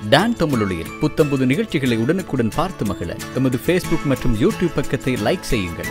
Don தமிழொலியில் புத்தம்புது நிகழ்ச்சிகளை உடனுக்குடன் பார்த்து மகிழ எமது ஃபேஸ்புக் மற்றும் யூடியூப் பக்கத்தை லைக் செய்யுங்கள்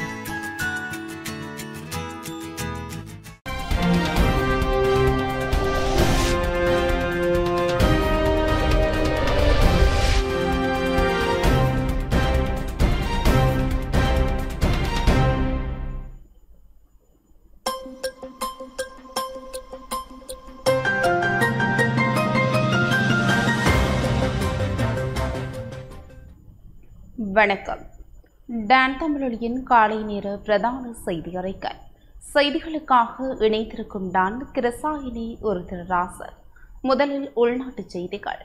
வணக்கம் டான் தமிழொலியின் காலை நேர பிரதான செய்தி அறிக்கை செய்திகளுக்காக இணைத்திருக்கும் டான் கிருசாயினி ஒரு திருராசர் முதலில் உள்நாட்டுச் செய்திகள்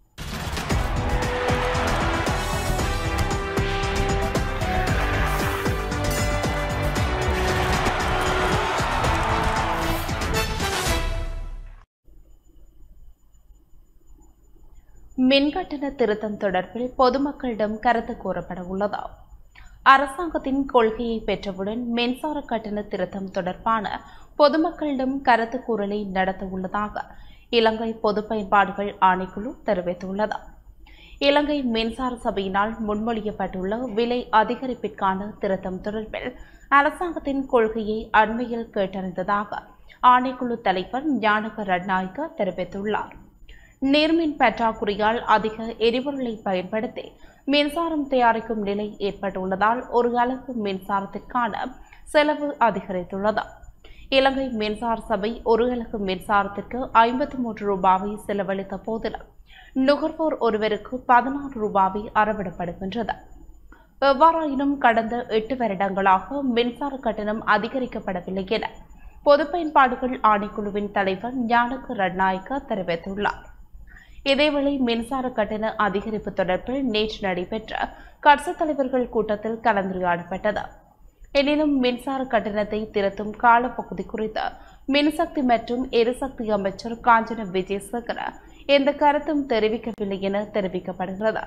மின்கட்டண திருத்தம் தொடர்பில் பொதுமக்களிடம் கருத்து கோரப்பட உள்ளதா அரசாங்கத்தின் கொள்கையை பெற்றவுடன் மின்சார கட்டண திருத்தம் தொடர்பான பொதுமக்களிடம் கருத்து கூறலை நடத்த உள்ளதாக இலங்கை பொது பயன்பாடுகள் ஆணைக்குழு தெரிவித்துள்ளது இலங்கை மின்சார சபையினால் முன்மொழியப்பட்டுள்ள விலை அதிகரிப்பிற்கான திருத்தம் தொடர்பில் அரசாங்கத்தின் கொள்கையை அண்மையில் கேட்டறிந்ததாக ஆணைக்குழு தலைவர் ஞானக ரட்நாயக்க தெரிவித்துள்ளார் நீர்மின் பற்றாக்குறையால் அதிக எரிபொருளை பயன்படுத்தி மின்சாரம் தயாரிக்கும் நிலை ஏற்பட்டுள்ளதால் ஒரு அலகு மின்சாரத்திற்கான செலவு அதிகரித்துள்ளது இலங்கை மின்சார சபை ஒரு அலகு மின்சாரத்திற்கு ஐம்பத்தி மூன்று ரூபாவை செலவழித்த போதிலும் நுகர்வோர் ஒருவருக்கு பதினாறு ரூபாவை அறவிடப்படுகின்றது எவ்வாறாயினும் கடந்த எட்டு வருடங்களாக மின்சார கட்டணம் அதிகரிக்கப்படவில்லை என பொது பயன்பாடுகள் ஆணைக்குழுவின் தலைவர் ஞானக ரட்நாயக்க தெரிவித்துள்ளார் இதேவேளை மின்சார கட்டண அதிகரிப்பு தொடர்பில் நேற்று நடைபெற்ற கட்சித் தலைவர்கள் கூட்டத்தில் கலந்துரையாடப்பட்டது எனினும் மின்சார கட்டணத்தை திருத்தும் காலப்பகுதி குறித்து மின்சக்தி மற்றும் எரிசக்தி அமைச்சர் காஞ்சன விஜயசேகர எந்த கருத்தும் தெரிவிக்கவில்லை என தெரிவிக்கப்படுகிறது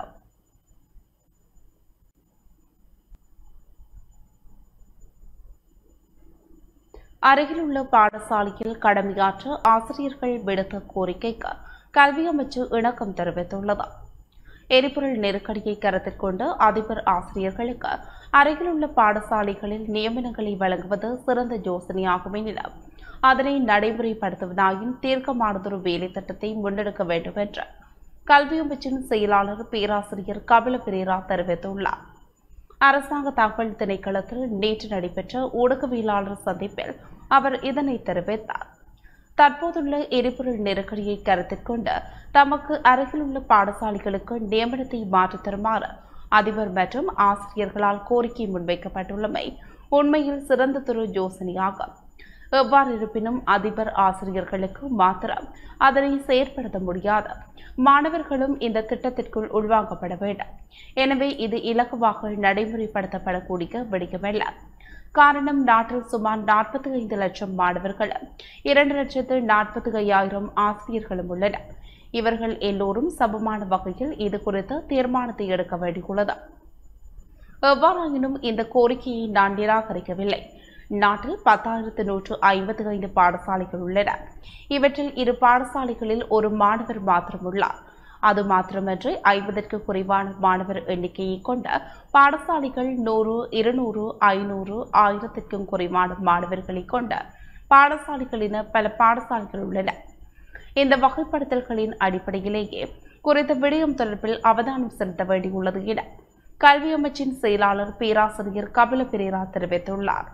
அருகிலுள்ள பாடசாலையில் கடமையாற்ற ஆசிரியர்கள் விடுத்த கோரிக்கைக்கு கல்வி அமைச்சு இணக்கம் தெரிவித்துள்ளது எரிபொருள் நெருக்கடியை கருத்தில் கொண்டு அதிபர் ஆசிரியர்களுக்கு அருகிலுள்ள பாடசாலைகளில் நியமனங்களை வழங்குவது சிறந்த யோசனையாகும் எனினும் அதனை நடைமுறைப்படுத்துவதாயின் தீர்க்கமானதொரு வேலை திட்டத்தை முன்னெடுக்க வேண்டும் என்று கல்வி அமைச்சின் செயலாளர் பேராசிரியர் கபில பிரேரா தெரிவித்துள்ளார் அரசாங்க தகவல் திணைக்களத்தில் நேற்று நடைபெற்ற ஊடகவியலாளர் சந்திப்பில் அவர் இதனை தெரிவித்தார் தற்போதுள்ள எரிபொருள் நெருக்கடியை கருத்தில் கொண்டு தமக்கு அருகிலுள்ள பாடசாலைகளுக்கு நியமனத்தை மாற்றித் தருமாறு அதிபர் மற்றும் ஆசிரியர்களால் கோரிக்கை முன்வைக்கப்பட்டுள்ளமை உண்மையில் சிறந்ததொரு யோசனையாகும் எவ்வாறு இருப்பினும் அதிபர் ஆசிரியர்களுக்கு மாத்திரம் அதனை செயற்படுத்த முடியாது மாணவர்களும் இந்த திட்டத்திற்குள் உள்வாங்கப்பட வேண்டும் எனவே இது இலகுவாக நடைமுறைப்படுத்தப்படக்கூடிய விடயமல்ல காரணம் நாட்டில் சுமார் நாற்பத்தி ஐந்து லட்சம் மாணவர்களும் இரண்டு லட்சத்து நாற்பத்தி ஐயாயிரம் ஆசிரியர்களும் உள்ளனர் இவர்கள் எல்லோரும் சமமான வகையில் இது குறித்து தீர்மானத்தை எடுக்க வேண்டியுள்ளது எவ்வாறாயினும் இந்த கோரிக்கையை நான் நிராகரிக்கவில்லை நாட்டில் பத்தாயிரத்து நூற்று ஐம்பத்தி ஐந்து பாடசாலைகள் உள்ளன இவற்றில் இரு பாடசாலைகளில் ஒரு மாணவர் மாத்திரம் உள்ளார் அது மாத்திரமன்றி ஐம்பதற்கு குறைவான மாணவர் எண்ணிக்கையை கொண்ட பாடசாலைகள் நூறு இருநூறு ஐநூறு ஆயிரத்திற்கும் குறைவான மாணவர்களை கொண்ட பாடசாலைகள் என பல பாடசாலைகள் உள்ளன இந்த வகைப்படுத்தல்களின் அடிப்படையிலேயே குறித்த விடயம் தொடர்பில் அவதானம் செலுத்த வேண்டியுள்ளது என கல்வி அமைச்சின் செயலாளர் பேராசிரியர் கபில பிரேரா தெரிவித்துள்ளார்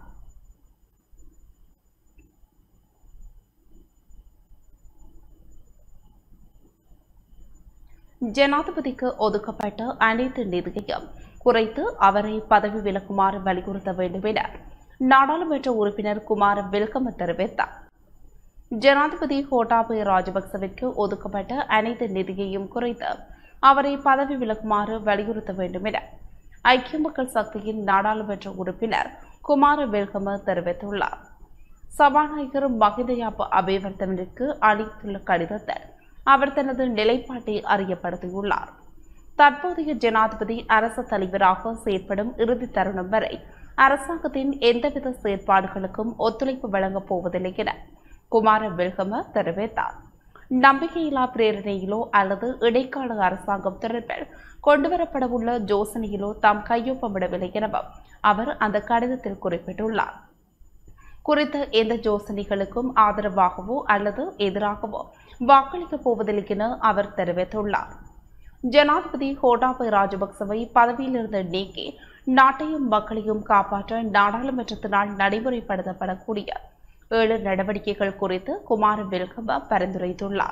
ஜனாதிபதிக்கு ஒதுக்கப்பட்ட அனைத்து நிதியையும் குறைத்து அவரை பதவி விலகுமாறு வலியுறுத்த வேண்டும் என நாடாளுமன்ற உறுப்பினர் குமார வெல்கம தெரிவித்தார் ஜனாதிபதி கோட்டாபய ராஜபக்சவிற்கு ஒதுக்கப்பட்ட அனைத்து நிதியையும் குறைத்து அவரை பதவி விலகுமாறு வலியுறுத்த வேண்டும் என ஐக்கிய மக்கள் சக்தியின் நாடாளுமன்ற உறுப்பினர் குமார வெல்கம தெரிவித்துள்ளார் சபாநாயகர் மகிதயாப அபிவர்த்தனிற்கு அளித்துள்ள கடிதத்தில் அவர் தனது நிலைப்பாட்டை அறியப்படுத்தியுள்ளார் தற்போதைய ஜனாதிபதி அரசு தலைவராக செயற்படும் இறுதி தருணம் வரை அரசாங்கத்தின் எந்தவித செயற்பாடுகளுக்கும் ஒத்துழைப்பு வழங்கப் போவதில்லை என குமார வெல்கம தெரிவித்தார் நம்பிக்கையில்லா பிரேரணையிலோ அல்லது இடைக்கால அரசாங்கம் தொடர்பில் கொண்டுவரப்படவுள்ள யோசனையிலோ தாம் கையொப்பமிடவில்லை எனவும் அவர் அந்த கடிதத்தில் குறிப்பிட்டுள்ளார் குறித்த எந்த யோசனைகளுக்கும் ஆதரவாகவோ அல்லது எதிராகவோ வாக்களிக்கப் போவதில்லை என அவர் தெரிவித்துள்ளார் ஜனாதிபதி கோட்டாபய ராஜபக்சவை பதவியிலிருந்து நீக்கி நாட்டையும் மக்களையும் காப்பாற்ற நாடாளுமன்றத்தினால் நடைமுறைப்படுத்தப்படக்கூடிய ஏழு நடவடிக்கைகள் குறித்து குமார வெல்கம பரிந்துரைத்துள்ளார்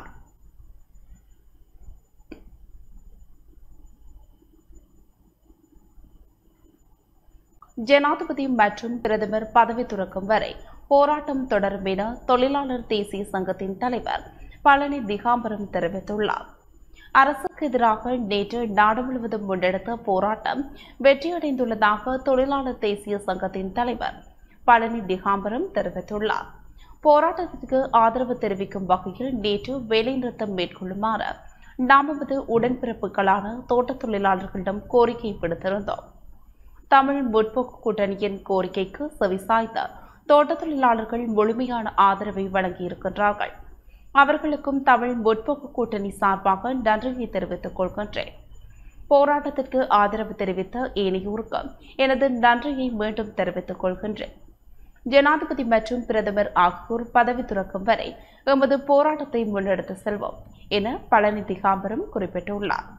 ஜனாதிபதி மற்றும் பிரதமர் பதவி துறக்கும் வரை போராட்டம் தொடரும் என தொழிலாளர் தேசிய சங்கத்தின் தலைவர் பழனி திகாம்பரம் தெரிவித்துள்ளார் அரசுக்கு எதிராக நேற்று நாடு முழுவதும் முன்னெடுத்த போராட்டம் வெற்றியடைந்துள்ளதாக தொழிலாளர் தேசிய சங்கத்தின் தலைவர் பழனி திகாம்பரம் தெரிவித்துள்ளார் போராட்டத்திற்கு ஆதரவு தெரிவிக்கும் வகையில் நேற்று வேலைநிறுத்தம் மேற்கொள்ளுமாறு நமது உடன்பிறப்புகளான தோட்டத் தொழிலாளர்களிடம் கோரிக்கை விடுத்திருந்தோம் தமிழ் முற்போக்கு கூட்டணியின் கோரிக்கைக்கு செவிசாய்த்த தோட்டத் தொழிலாளர்கள் முழுமையான ஆதரவை வழங்கியிருக்கின்றார்கள் அவர்களுக்கும் தமிழ் முற்போக்கு கூட்டணி சார்பாக நன்றியை தெரிவித்துக் கொள்கின்றேன் போராட்டத்திற்கு ஆதரவு தெரிவித்த ஏனையோருக்கும் எனது நன்றியை மீண்டும் தெரிவித்துக் கொள்கின்றேன் ஜனாதிபதி மற்றும் பிரதமர் ஆகியோர் பதவி துறக்கும் வரை எமது போராட்டத்தை முன்னெடுத்து செல்வோம் என பழனி திகாம்பரம் குறிப்பிட்டுள்ளார்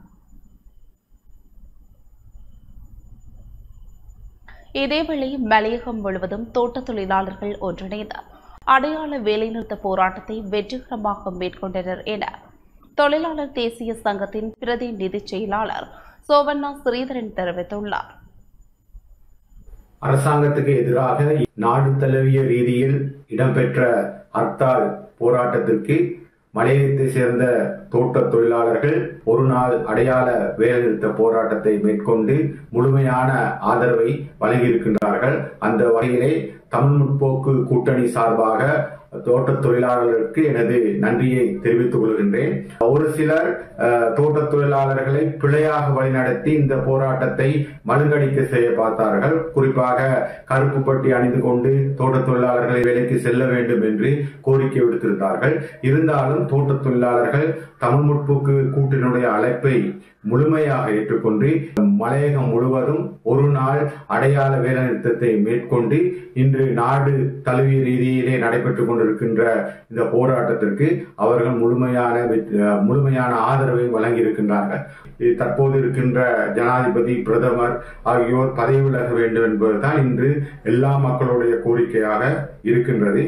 இதேவேளை மலையகம் முழுவதும் தோட்டத் தொழிலாளர்கள் ஒன்றிணைந்து அடையாள வேலைநிறுத்த போராட்டத்தை வெற்றிகரமாக மேற்கொண்டனர் என தொழிலாளர் தேசிய சங்கத்தின் பிரதி நிதிச் செயலாளர் சோவண்ணா ஸ்ரீதரன் தெரிவித்துள்ளார் அரசாங்கத்துக்கு எதிராக நாடு தழுவிய ரீதியில் இடம்பெற்ற ஹர்த்தால் போராட்டத்திற்கு மலையகத்தை சேர்ந்த தோட்ட தொழிலாளர்கள் ஒரு நாள் அடையாள வேலைநிறுத்த போராட்டத்தை மேற்கொண்டு முழுமையான ஆதரவை வழங்கியிருக்கின்றார்கள் அந்த வகையிலே தமிழ் முற்போக்கு கூட்டணி சார்பாக தோட்ட தொழிலாளர்களுக்கு எனது நன்றியை தெரிவித்துக் கொள்கின்றேன் ஒரு சிலர் அஹ், தோட்ட தொழிலாளர்களை பிழையாக வழிநடத்தி இந்த போராட்டத்தை மழுங்கடிக்க செய்ய பார்த்தார்கள் குறிப்பாக கருப்பு பட்டி அணிந்து கொண்டு தோட்ட தொழிலாளர்களை வேலைக்கு செல்ல வேண்டும் என்று கோரிக்கை விடுத்திருந்தார்கள் இருந்தாலும் தோட்ட தொழிலாளர்கள் தமிழ் முற்போக்கு கூட்டினுடைய அழைப்பை முழுமையாக ஏற்றுக்கொண்டு மலையகம் முழுவதும் ஒரு நாள் அடையாள வேலைநிறுத்தத்தை மேற்கொண்டு இன்று நாடு தழுவிய ரீதியிலே நடைபெற்றுக் கொண்டிருக்கின்ற இந்த போராட்டத்திற்கு அவர்கள் முழுமையான வெற்றி- அஹ் முழுமையான ஆதரவை வழங்கியிருக்கின்றார்கள் இது தற்போது இருக்கின்ற ஜனாதிபதி பிரதமர் ஆகியோர் பதவி விலக வேண்டும் என்பதுதான் இன்று எல்லா மக்களுடைய கோரிக்கையாக இருக்கின்றது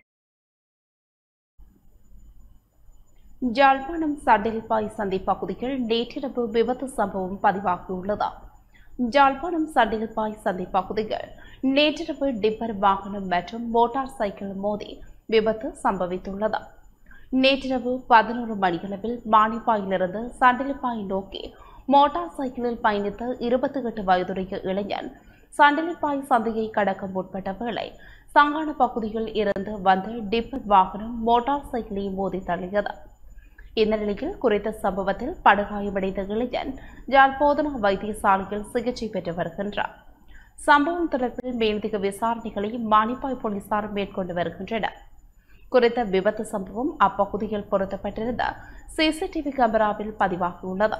ஜாழ்ப்பாணம் சண்டிலிப்பாய் சந்தை பகுதியில் நேற்றிரவு விபத்து சம்பவம் பதிவாகியுள்ளது ஜாழ்ப்பாணம் சண்டிலிப்பாய் சந்தை பகுதியில் நேற்றிரவு டிப்பர் வாகனம் மற்றும் மோட்டார் சைக்கிள் மோதி விபத்து சம்பவித்துள்ளது நேற்றிரவு பதினோரு மணியளவில் மானிப்பாயிலிருந்து சண்டிலிப்பாய் நோக்கி மோட்டார் சைக்கிளில் பயணித்த இருபத்தி எட்டு வயதுடைய இளைஞன் சண்டிலிப்பாய் சந்தையை கடக்க முற்பட்ட வேளை சங்கான பகுதியில் இருந்து வந்த டிப்பர் வாகனம் மோட்டார் சைக்கிளை மோதி தள்ளியது இந்த நிலையில் குறித்த சம்பவத்தில் படுகாயமடைந்த இளைஞன் யாழ் போதனா வைத்தியசாலையில் சிகிச்சை பெற்று வருகின்றார் சம்பவம் தொடர்பில் மேலதிக விசாரணைகளை மானிப்பாய் போலீசார் மேற்கொண்டு வருகின்றனர் குறித்த விபத்து சம்பவம் அப்பகுதியில் பொருத்தப்பட்டிருந்த சிசிடிவி கேமராவில் பதிவாகியுள்ளது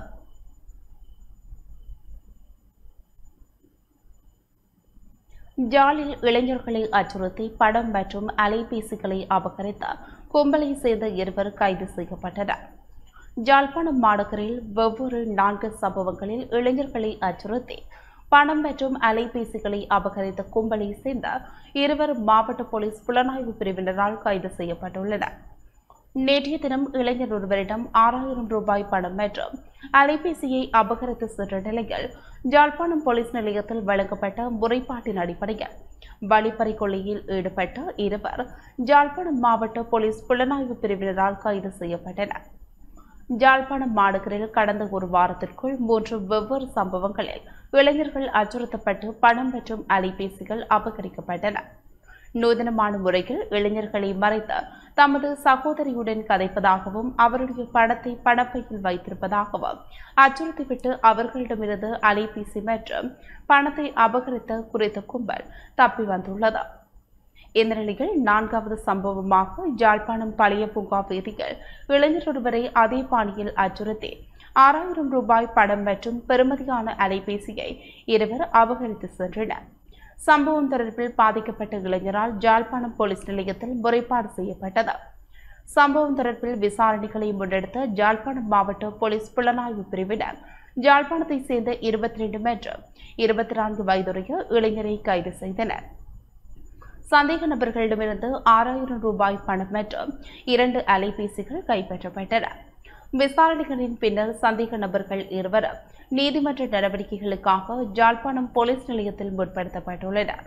ஜாலில் இளைஞர்களை அச்சுறுத்தி படம் மற்றும் அலைபேசிகளை அபகரித்த கும்பலை சேர்ந்த இருவர் கைது செய்யப்பட்டனர் ஜாழ்ப்பாணம் மாநகரில் வெவ்வேறு நான்கு சம்பவங்களில் இளைஞர்களை அச்சுறுத்தி பணம் மற்றும் அலைபேசிகளை அபகரித்த கும்பலை சேர்ந்த இருவர் மாவட்ட போலீஸ் புலனாய்வு பிரிவினரால் கைது செய்யப்பட்டுள்ளனர் நேற்றைய தினம் இளைஞர் ஒருவரிடம் ஆறாயிரம் ரூபாய் பணம் மற்றும் அலைபேசியை அபகரித்து சென்ற நிலையில் ஜாழ்ப்பாணம் போலீஸ் நிலையத்தில் வழங்கப்பட்ட முறைப்பாட்டின் அடிப்படையில் வழிப்பறி கொள்ளையில் ஈடுபட்ட இருவர் ஜாழ்ப்பாணம் மாவட்ட போலீஸ் புலனாய்வு பிரிவினரால் கைது செய்யப்பட்டனர் ஜாழ்ப்பாணம் மாநகரில் கடந்த ஒரு வாரத்திற்குள் மூன்று வெவ்வேறு சம்பவங்களில் இளைஞர்கள் அச்சுறுத்தப்பட்டு பணம் மற்றும் அலைபேசிகள் அபகரிக்கப்பட்டன நூதனமான முறையில் இளைஞர்களை மறைத்து தமது சகோதரியுடன் கதைப்பதாகவும் அவருடைய படத்தை பணப்பையில் வைத்திருப்பதாகவும் அச்சுறுத்திவிட்டு அவர்களிடமிருந்து அலைபேசி மற்றும் பணத்தை அபகரித்த குறித்த கும்பல் தப்பி வந்துள்ளது இந்த நிலையில் நான்காவது சம்பவமாக யாழ்ப்பாணம் பழைய பூங்கா வீதியில் இளைஞர் ஒருவரை அதே பாணியில் அச்சுறுத்தி ஆறாயிரம் ரூபாய் பணம் மற்றும் பெறுமதியான அலைபேசியை இருவர் அபகரித்து சென்றனர் சம்பவம் தொடர்பில் பாதிக்கப்பட்ட இளைஞரால் யாழ்ப்பாணம் போலீஸ் நிலையத்தில் முறைப்பாடு செய்யப்பட்டது சம்பவம் தொடர்பில் விசாரணைகளை முன்னெடுத்த யாழ்ப்பாணம் மாவட்ட போலீஸ் புலனாய்வு பிரிவினர் யாழ்ப்பாணத்தை சேர்ந்த இருபத்தி ரெண்டு மற்றும் இருபத்தி நான்கு வயதுடைய இளைஞரை கைது செய்தனர் சந்தேக நபர்களிடமிருந்து ஆறாயிரம் ரூபாய் பணம் மற்றும் இரண்டு அலைபேசிகள் கைப்பற்றப்பட்டன விசாரணைகளின் பின்னர் சந்தேக நபர்கள் இருவரும் நீதிமன்ற நடவடிக்கைகளுக்காக யாழ்ப்பாணம் போலீஸ் நிலையத்தில் முற்படுத்தப்பட்டுள்ளனர்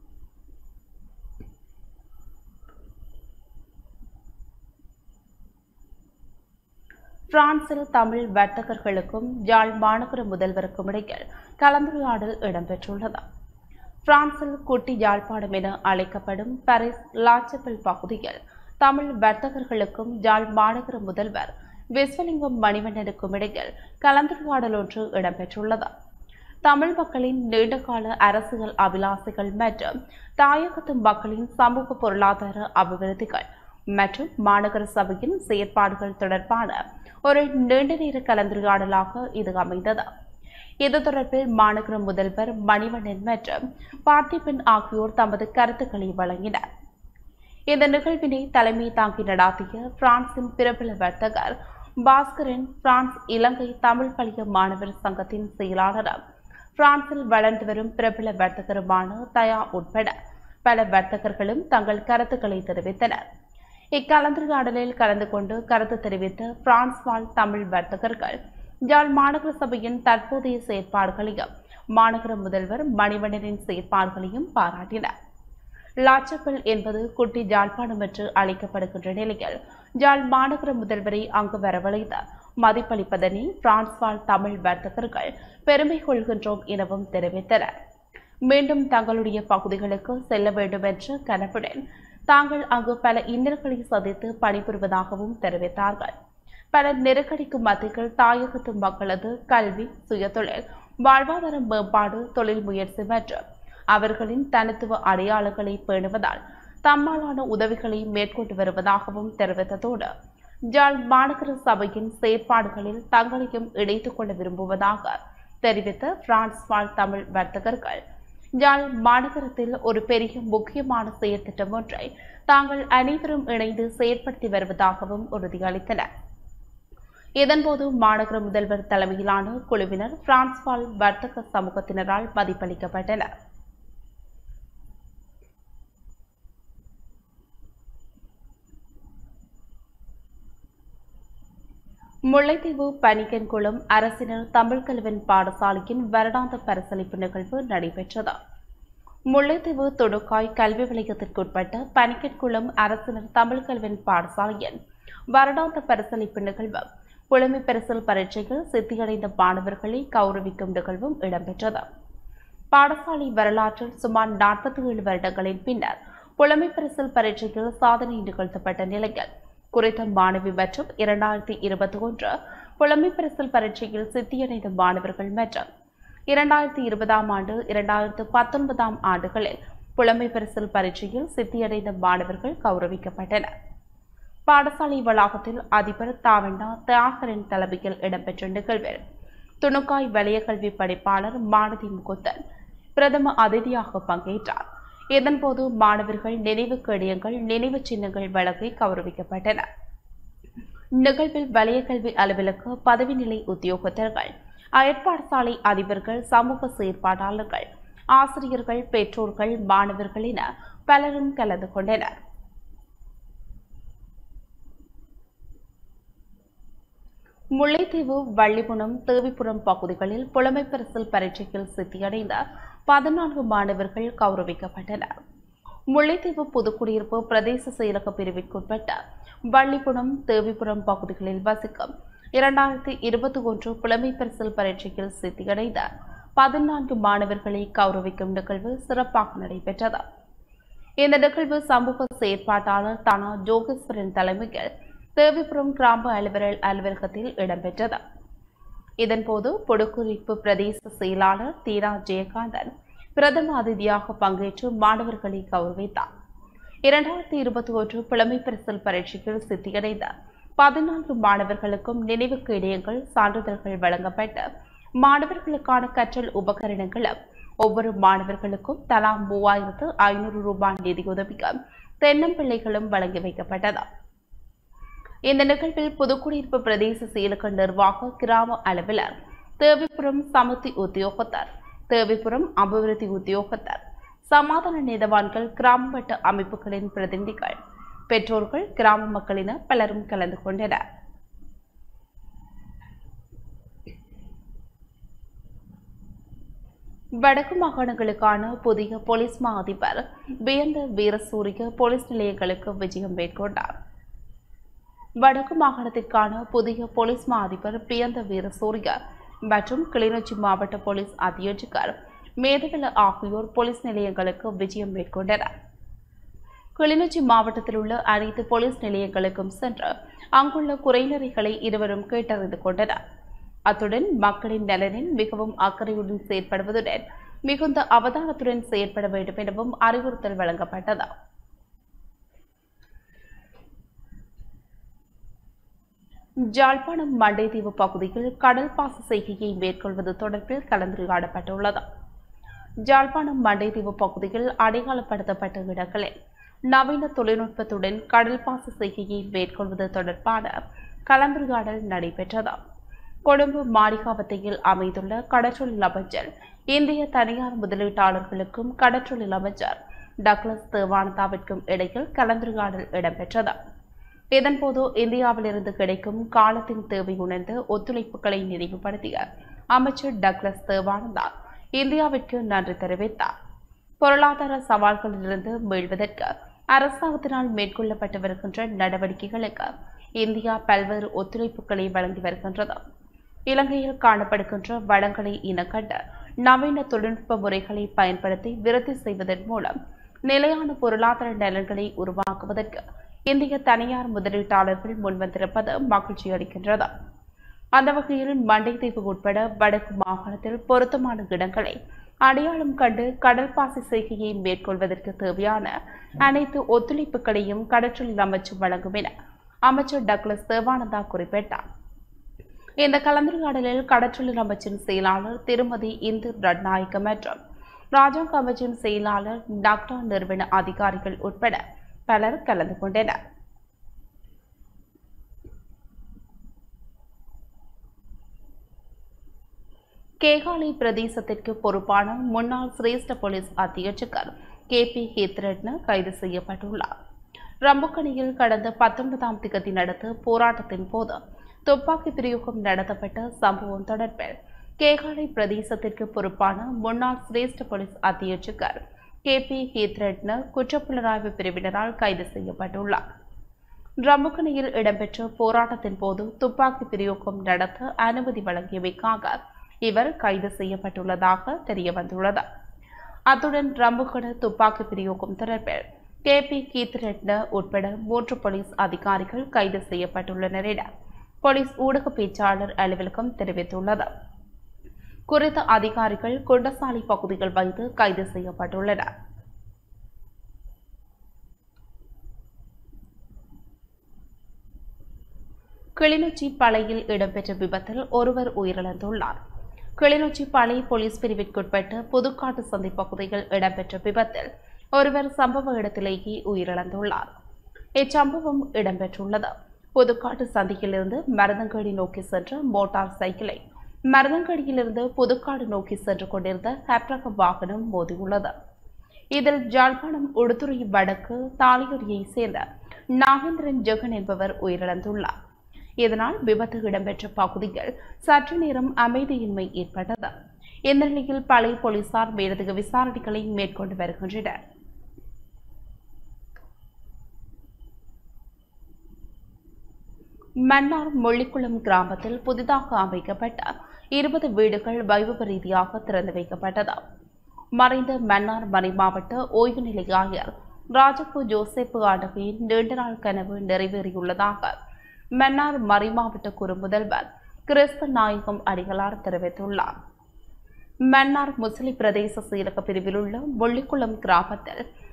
பிரான்சில் தமிழ் வர்த்தகர்களுக்கும் யாழ் மாநகர முதல்வருக்கும் இடையில் கலந்துரையாடல் இடம்பெற்றுள்ளது பிரான்சில் குட்டி யாழ்ப்பாணம் என அழைக்கப்படும் பாரிஸ் லாச்சப்பல் பகுதியில் தமிழ் வர்த்தகர்களுக்கும் யாழ் மாநகர முதல்வர் விஸ்வலிங்கம் மணிவண்ணனுக்கும் இடையில் கலந்துரையாடல் ஒன்று இடம்பெற்றுள்ளது தமிழ் மக்களின் நீண்டகால அரசியல் அபிலாசைகள் மற்றும் தாயகத்து மக்களின் சமூக பொருளாதார அபிவிருத்திகள் மற்றும் மாநகர சபையின் செயற்பாடுகள் தொடர்பான ஒரு நீண்ட நேர கலந்துரையாடலாக இது அமைந்தது இது தொடர்பில் மாநகர முதல்வர் மணிவண்ணன் மற்றும் பார்த்திபன் ஆகியோர் தமது கருத்துக்களை வழங்கினர் இந்த நிகழ்வினை தலைமை தாங்கி நடாத்திய பிரான்சின் பிரபல வர்த்தகர் பாஸ்கரன் பிரான்ஸ் இலங்கை தமிழ் பள்ளிய மாணவர் சங்கத்தின் செயலாளரும் பிரான்சில் வளர்ந்து வரும் பிரபல வர்த்தகருமான தயா உட்பட பல வர்த்தகர்களும் தங்கள் கருத்துக்களை தெரிவித்தனர் இக்கலந்துரையாடலில் கலந்து கொண்டு கருத்து தெரிவித்த பிரான்ஸ் வாழ் தமிழ் வர்த்தகர்கள் யாழ் மாநகர சபையின் தற்போதைய செயற்பாடுகளையும் மாநகர முதல்வர் மணிவண்ணனின் செயற்பாடுகளையும் பாராட்டினர் லாச்சப்பல் என்பது குட்டி ஜாழ்ப்பாணம் என்று அழைக்கப்படுகின்ற நிலையில் ஜாழ் மாநகர முதல்வரை அங்கு வரவழைத்து மதிப்பளிப்பதனை பிரான்ஸ் வாழ் தமிழ் வர்த்தகர்கள் பெருமை கொள்கின்றோம் எனவும் தெரிவித்தனர் மீண்டும் தங்களுடைய பகுதிகளுக்கு செல்ல வேண்டும் என்ற கனவுடன் தாங்கள் அங்கு பல இன்னல்களை சந்தித்து பணிபுரிவதாகவும் தெரிவித்தார்கள் பல நெருக்கடிக்கு மத்தியில் தாயகத்து மக்களது கல்வி சுயதொழில் வாழ்வாதார மேம்பாடு தொழில் முயற்சி மற்றும் அவர்களின் தனித்துவ அடையாளங்களை பேணுவதால் தம்மாலான உதவிகளை மேற்கொண்டு வருவதாகவும் தெரிவித்ததோடு ஜாழ் மாநகர சபையின் செயற்பாடுகளில் தங்களையும் இணைத்துக் கொள்ள விரும்புவதாக தெரிவித்த பிரான்ஸ் வாழ் தமிழ் வர்த்தகர்கள் யாழ் மாநகரத்தில் ஒரு பெரிய முக்கியமான செயற்திட்டம் ஒன்றை தாங்கள் அனைவரும் இணைந்து செயற்படுத்தி வருவதாகவும் உறுதியளித்தனர் இதன்போது மாநகர முதல்வர் தலைமையிலான குழுவினர் பிரான்ஸ் வாழ் வர்த்தக சமூகத்தினரால் மதிப்பளிக்கப்பட்டனர் முல்லைத்தீவு பனிக்கன்குளம் அரசினர் தமிழ் கல்வன் பாடசாலையின் வருடாந்த பரிசளிப்பு நிகழ்வு நடைபெற்றது முல்லைத்தீவு தொடுக்காய் கல்வி வலயத்திற்குட்பட்ட பனிக்கன்குளம் அரசினர் தமிழ் கல்வன் பாடசாலையின் வருடாந்த பரிசளிப்பு நிகழ்வு புலமை பரிசல் பரீட்சையில் சித்தியடைந்த மாணவர்களை கௌரவிக்கும் நிகழ்வும் இடம்பெற்றது பாடசாலை வரலாற்றில் சுமார் நாற்பத்தி ஏழு வருடங்களின் பின்னர் புலமை பரிசல் பரீட்சையில் சாதனை நிகழ்த்தப்பட்ட நிலையில் குறித்த மாணவி மற்றும் இரண்டாயிரத்தி இருபத்தி ஒன்று புலமை பரிசல் பரீட்சையில் சித்தியடைந்த மாணவர்கள் மற்றும் இரண்டாயிரத்தி இருபதாம் ஆண்டு இரண்டாயிரத்து பத்தொன்பதாம் ஆண்டுகளில் புலமை பரிசல் பரீட்சையில் சித்தியடைந்த மாணவர்கள் கௌரவிக்கப்பட்டனர் பாடசாலை வளாகத்தில் அதிபர் தாவண்ணா தியாகரின் தலைமையில் இடம்பெற்ற நிகழ்வில் துணுக்காய் வலய கல்வி பணிப்பாளர் மானதி முகுந்தன் பிரதம அதிதியாக பங்கேற்றார் இதன்போது மாணவர்கள் நினைவு கேடயங்கள் நினைவு சின்னங்கள் வழங்கி கௌரவிக்கப்பட்டன நிகழ்வில் வலய கல்வி அலுவலக பதவி நிலை உத்தியோகத்தர்கள் அயற்பாடசாலை அதிபர்கள் சமூக செயற்பாட்டாளர்கள் ஆசிரியர்கள் பெற்றோர்கள் மாணவர்கள் என பலரும் கலந்து கொண்டனர் முல்லைத்தீவு வள்ளிபுணம் தேவிபுரம் பகுதிகளில் புலமை பரிசில் பரீட்சையில் சித்தியடைந்த பதினான்கு மாணவர்கள் கௌரவிக்கப்பட்டனர் முல்லைத்தீவு புதுக்குடியிருப்பு பிரதேச செயலக பிரிவிற்குட்பட்ட வள்ளிபுணம் தேவிபுரம் பகுதிகளில் வசிக்கும் இரண்டாயிரத்தி இருபத்தி ஒன்று புலமை பரிசில் பரீட்சையில் சித்தியடைந்த பதினான்கு மாணவர்களை கௌரவிக்கும் நிகழ்வு சிறப்பாக நடைபெற்றது இந்த நிகழ்வு சமூக செயற்பாட்டாளர் தானா ஜோகேஸ்வரன் தலைமையில் தேவிபுரம் கிராம அலுவலர் அலுவலகத்தில் இடம்பெற்றது இதன்போது பொடுக்குறிப்பு பிரதேச செயலாளர் தீரா ஜெயகாந்தன் பிரதம அதிதியாக பங்கேற்று மாணவர்களை கௌரவித்தார் இரண்டாயிரத்தி இருபத்தி ஒன்று புலமை பரிசல் பரீட்சையில் சித்தியடைந்த பதினான்கு மாணவர்களுக்கும் நினைவுக்கு இடையங்கள் சான்றிதழ்கள் வழங்கப்பட்டு மாணவர்களுக்கான கற்றல் உபகரணங்களும் ஒவ்வொரு மாணவர்களுக்கும் தலா மூவாயிரத்து ஐநூறு ரூபாய் நிதியுதவியும் தென்னம்பிள்ளைகளும் வழங்கி வைக்கப்பட்டது இந்த நிகழ்வில் புதுக்குடியிருப்பு பிரதேச செயலக நிர்வாக கிராம அலுவலர் தேவிபுரம் சமுத்தி உத்தியோகத்தர் தேவிபுரம் அபிவிருத்தி உத்தியோகத்தர் சமாதான நீதவான்கள் கிராம வட்ட அமைப்புகளின் பிரதிநிதிகள் பெற்றோர்கள் கிராம மக்களின பலரும் கலந்து கொண்டனர் வடக்கு மாகாணங்களுக்கான புதிய போலீஸ் மா அதிபர் வேந்த வீரசூரிய போலீஸ் நிலையங்களுக்கு விஜயம் மேற்கொண்டார் வடக்கு மாகாணத்திற்கான புதிய போலீஸ் மா அதிபர் பியந்த வீரசூரிய மற்றும் கிளிநொச்சி மாவட்ட போலீஸ் அத்தியட்சகர் மேதவில ஆகியோர் போலீஸ் நிலையங்களுக்கு விஜயம் மேற்கொண்டனர் கிளிநொச்சி மாவட்டத்தில் உள்ள அனைத்து போலீஸ் நிலையங்களுக்கும் சென்று அங்குள்ள குறைநிறைகளை இருவரும் கேட்டறிந்து கொண்டனர் அத்துடன் மக்களின் நலனில் மிகவும் அக்கறையுடன் செயற்படுவதுடன் மிகுந்த அவதானத்துடன் செயற்பட வேண்டும் எனவும் அறிவுறுத்தல் வழங்கப்பட்டது ஜாழ்ப்பாணம் மண்டைதீவு பகுதியில் கடல் பாச செய்கையை மேற்கொள்வது தொடர்பில் கலந்துரையாடப்பட்டுள்ளது ஜாழ்ப்பாணம் மண்டைதீவு பகுதியில் அடையாளப்படுத்தப்பட்ட இடங்களில் நவீன தொழில்நுட்பத்துடன் கடல் பாச செய்கையை மேற்கொள்வது தொடர்பான கலந்துரையாடல் நடைபெற்றது கொழும்பு மாளிகாவத்தையில் அமைந்துள்ள கடற்றொழில் அமைச்சர் இந்திய தனியார் முதலீட்டாளர்களுக்கும் கடற்றொழில் அமைச்சர் டக்ளஸ் தேவானந்தாவிற்கும் இடையில் கலந்துரையாடல் இடம்பெற்றது இதன்போது இந்தியாவிலிருந்து கிடைக்கும் காலத்தின் தேவை உணர்ந்து ஒத்துழைப்புகளை நினைவுபடுத்திய அமைச்சர் டக்ளஸ் தேவானந்தா இந்தியாவிற்கு நன்றி தெரிவித்தார் பொருளாதார சவால்களிலிருந்து மீள்வதற்கு அரசாங்கத்தினால் மேற்கொள்ளப்பட்டு வருகின்ற நடவடிக்கைகளுக்கு இந்தியா பல்வேறு ஒத்துழைப்புகளை வழங்கி வருகின்றது இலங்கையில் காணப்படுகின்ற வளங்களை இனக்கண்டு நவீன தொழில்நுட்ப முறைகளை பயன்படுத்தி விருத்தி செய்வதன் மூலம் நிலையான பொருளாதார நலன்களை உருவாக்குவதற்கு இந்திய தனியார் முதலீட்டாளர்கள் முன்வந்திருப்பது மகிழ்ச்சி அளிக்கின்றது அந்த வகையில் மண்டைத்தீவு உட்பட வடக்கு மாகாணத்தில் பொருத்தமான இடங்களை அடையாளம் கண்டு கடல் பாசி செய்கையை மேற்கொள்வதற்கு தேவையான அனைத்து ஒத்துழைப்புகளையும் கடற்றொழில் அமைச்சு வழங்கும் என அமைச்சர் டக்ளஸ் தேவானந்தா குறிப்பிட்டார் இந்த கலந்துரையாடலில் கடற்றொழில் அமைச்சின் செயலாளர் திருமதி இந்து ரட்நாயக்க மற்றும் ராஜாங்க அமைச்சின் செயலாளர் டாக்டர் நிறுவன அதிகாரிகள் உட்பட பலர் கலந்து கொண்டனர் கேகாலை பிரதேசத்திற்கு பொறுப்பான முன்னாள் சிரேஷ்ட போலீஸ் அத்தியட்சகர் கே பி ஹேத்ரட்ன கைது செய்யப்பட்டுள்ளார் ரம்புக்கணியில் கடந்த பத்தொன்பதாம் திகதி நடந்த போராட்டத்தின் போது துப்பாக்கி பிரயோகம் நடத்தப்பட்ட சம்பவம் தொடர்பில் கேகாலை பிரதேசத்திற்கு பொறுப்பான முன்னாள் சிரேஷ்ட போலீஸ் அத்தியட்சகர் கே பி ஹேத்ரட்ன குற்றப்புலனாய்வு பிரிவினரால் கைது செய்யப்பட்டுள்ளார் ரம்புக்கணியில் இடம்பெற்ற போராட்டத்தின் போது துப்பாக்கி பிரயோகம் நடத்த அனுமதி வழங்கியமைக்காக இவர் கைது செய்யப்பட்டுள்ளதாக தெரியவந்துள்ளது அத்துடன் ரம்புகண துப்பாக்கி பிரயோகம் தொடர்பில் கே பி கீத்ரெட்ன உட்பட மூன்று போலீஸ் அதிகாரிகள் கைது செய்யப்பட்டுள்ளனர் என போலீஸ் ஊடக பேச்சாளர் அலுவலகம் தெரிவித்துள்ளது குறித்த அதிகாரிகள் குண்டசாலை பகுதிகள் வைத்து கைது செய்யப்பட்டுள்ளனர் கிளிநொச்சி பளையில் இடம்பெற்ற விபத்தில் ஒருவர் உயிரிழந்துள்ளார் கிளிநொச்சி பளை போலீஸ் பிரிவிற்குட்பட்ட புதுக்காட்டு சந்தை பகுதியில் இடம்பெற்ற விபத்தில் ஒருவர் சம்பவ இடத்திலேயே உயிரிழந்துள்ளார் இச்சம்பவம் இடம்பெற்றுள்ளது புதுக்காட்டு சந்தையிலிருந்து மருதங்கடி நோக்கி சென்ற மோட்டார் சைக்கிளை மருதங்கடியிலிருந்து புதுக்காடு நோக்கி சென்று கொண்டிருந்த ஹெப்ரக வாகனம் மோதியுள்ளது இதில் ஜாழ்ப்பாணம் உடுத்துறை வடக்கு தாலியடியைச் சேர்ந்த நாகேந்திரன் ஜெகன் என்பவர் உயிரிழந்துள்ளார் இதனால் விபத்து இடம்பெற்ற பகுதியில் சற்று நேரம் அமைதியின்மை ஏற்பட்டது இந்த நிலையில் பழைய போலீசார் மேலதிக விசாரணைகளை மேற்கொண்டு வருகின்றனர் மன்னார் முள்ளிக்குளம் கிராமத்தில் புதிதாக அமைக்கப்பட்ட இருபது வீடுகள் வைபவ ரீதியாக திறந்து வைக்கப்பட்டது மறைந்த மன்னார் மறை மாவட்ட ஓய்வு நிலை ஆயர் ராஜப்பு ஜோசேப்பு ஆண்டகையின் நீண்ட நாள் கனவு நிறைவேறியுள்ளதாக மன்னார் மறைமாவட்ட குறு முதல்வர் கிறிஸ்த நாயகம் அடிகளார் தெரிவித்துள்ளார் மன்னார் முஸ்லிம் பிரதேச செயலக பிரிவில் உள்ள முள்ளிக்குளம் கிராமத்தில்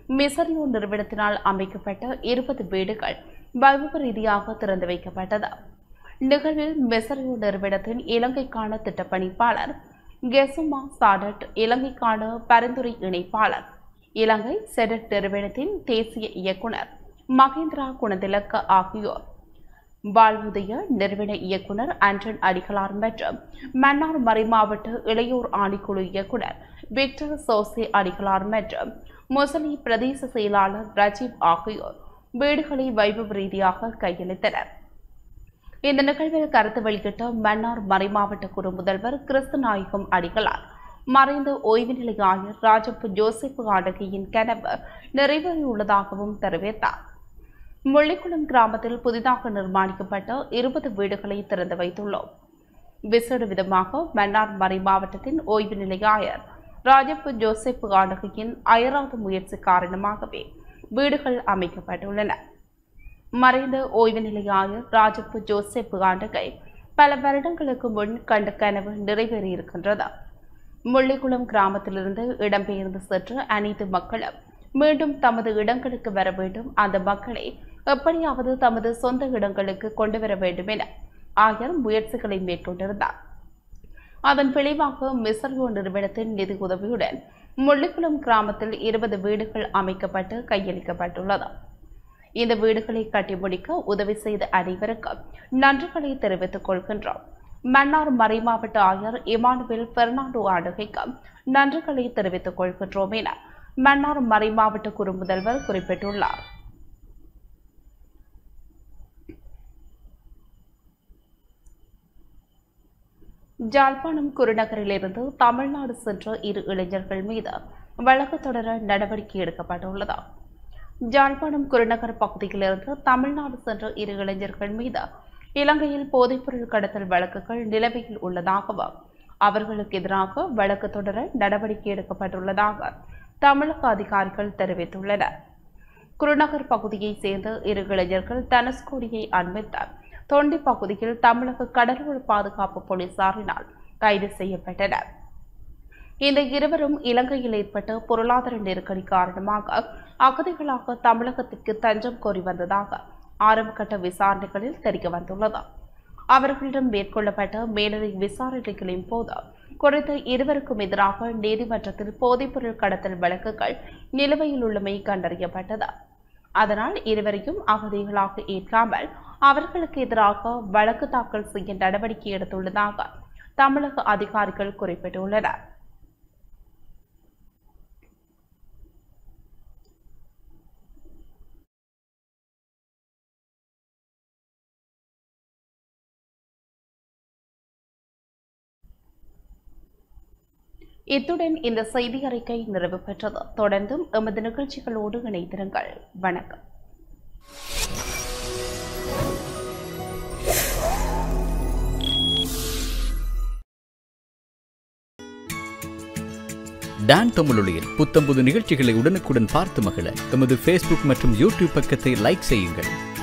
மிசரியோ நிறுவனத்தினால் அமைக்கப்பட்ட இருபது வீடுகள் வைபவ ரீதியாக திறந்து வைக்கப்பட்டது நிகழ்வில் மெசரியோ நிறுவனத்தின் இலங்கைக்கான திட்டப்பணிப்பாளர் கெசுமா சாடட் இலங்கைக்கான பரிந்துரை இணைப்பாளர் இலங்கை செடட் நிறுவனத்தின் தேசிய இயக்குனர் மகேந்திரா குணதிலக்க ஆகியோர் வாழ்வுதய நிறுவன இயக்குனர் ஆண்டன் அடிகளார் மற்றும் மன்னார் மறைமாவட்ட இளையோர் ஆணைக்குழு இயக்குனர் விக்டர் சோசே அடிகளார் மற்றும் முசலி பிரதேச செயலாளர் ரஜீவ் ஆகியோர் வீடுகளை வைபவ ரீதியாக கையளித்தனர் இந்த நிகழ்வில் கருத்து வெளியிட்ட மன்னார் மறைமாவட்ட குறு முதல்வர் கிறிஸ்துநாயகம் அடிகளார் மறைந்த ஓய்வு நிலை ஆயர் ராஜப்பு ஜோசப் ஆடகையின் கனவு நிறைவேறியுள்ளதாகவும் தெரிவித்தார் முள்ளிக்குளம் கிராமத்தில் புதிதாக நிர்மாணிக்கப்பட்ட இருபது வீடுகளை திறந்து வைத்துள்ளோம் விசேட விதமாக மன்னார் மறை மாவட்டத்தின் ஓய்வு நிலை ஆயர் ராஜப்பு ஜோசப் ஆடகையின் அயராத முயற்சி காரணமாகவே வீடுகள் அமைக்கப்பட்டுள்ளன மறைந்த ஓய்வு நிலை ஆயர் ராஜப்பு ஜோசப் ஆண்டகை பல வருடங்களுக்கு முன் கண்ட கனவு நிறைவேறியிருக்கின்றது முள்ளிக்குளம் கிராமத்திலிருந்து இடம்பெயர்ந்து சென்ற அனைத்து மக்களும் மீண்டும் தமது இடங்களுக்கு வர வேண்டும் அந்த மக்களை எப்படியாவது தமது சொந்த இடங்களுக்கு கொண்டு வர வேண்டும் என ஆயர் முயற்சிகளை மேற்கொண்டிருந்தார் அதன் விளைவாக மிசர்யோ நிறுவனத்தின் நிதி உதவியுடன் முள்ளிக்குளம் கிராமத்தில் இருபது வீடுகள் அமைக்கப்பட்டு கையளிக்கப்பட்டுள்ளது இந்த வீடுகளை கட்டி முடிக்க உதவி செய்த அனைவருக்கும் நன்றிகளை தெரிவித்துக் கொள்கின்றோம் மன்னார் மறைமாவட்ட ஆயர் இமானுவேல் பெர்னாண்டோ ஆடுகைக்கு நன்றிகளை தெரிவித்துக் கொள்கின்றோம் என மன்னார் மறைமாவட்ட குறு முதல்வர் குறிப்பிட்டுள்ளார் ஜாழ்ப்பாணம் குருநகரிலிருந்து தமிழ்நாடு சென்ற இரு இளைஞர்கள் மீது வழக்கு தொடர நடவடிக்கை எடுக்கப்பட்டுள்ளது ஜாழ்ப்பாணம் குருநகர் பகுதியிலிருந்து தமிழ்நாடு சென்ற இரு இளைஞர்கள் மீது இலங்கையில் போதைப்பொருள் கடத்தல் வழக்குகள் நிலுவையில் உள்ளதாகவும் அவர்களுக்கு எதிராக வழக்கு தொடர நடவடிக்கை எடுக்கப்பட்டுள்ளதாக தமிழக அதிகாரிகள் தெரிவித்துள்ளனர் குருநகர் பகுதியைச் சேர்ந்த இரு இளைஞர்கள் தனுஷ்கோடியை அண்மித்த தொண்டி பகுதியில் தமிழக கடலோர பாதுகாப்பு போலீசாரினால் கைது செய்யப்பட்டனர் இந்த இருவரும் இலங்கையில் ஏற்பட்ட பொருளாதார நெருக்கடி காரணமாக அகதிகளாக தமிழகத்திற்கு தஞ்சம் கோரி வந்ததாக ஆரம்பகட்ட விசாரணைகளில் தெரிய வந்துள்ளது அவர்களிடம் மேற்கொள்ளப்பட்ட மேலதிக விசாரணைகளின் போது குறித்த இருவருக்கும் எதிராக நீதிமன்றத்தில் போதைப்பொருள் கடத்தல் வழக்குகள் நிலுவையில் உள்ளமை கண்டறியப்பட்டது அதனால் இருவரையும் அகதிகளாக ஏற்காமல் அவர்களுக்கு எதிராக வழக்கு தாக்கல் செய்ய நடவடிக்கை எடுத்துள்ளதாக தமிழக அதிகாரிகள் குறிப்பிட்டுள்ளனர் இத்துடன் இந்த செய்தி அறிக்கை நிறைவு பெற்றது தொடர்ந்தும் எமது நிகழ்ச்சிகளோடு இணைந்திருங்கள் வணக்கம் டான் தமிழொலியில் புத்தம்புது நிகழ்ச்சிகளை உடனுக்குடன் பார்த்து மகிழ எமது ஃபேஸ்புக் மற்றும் யூடியூப் பக்கத்தை லைக் செய்யுங்கள்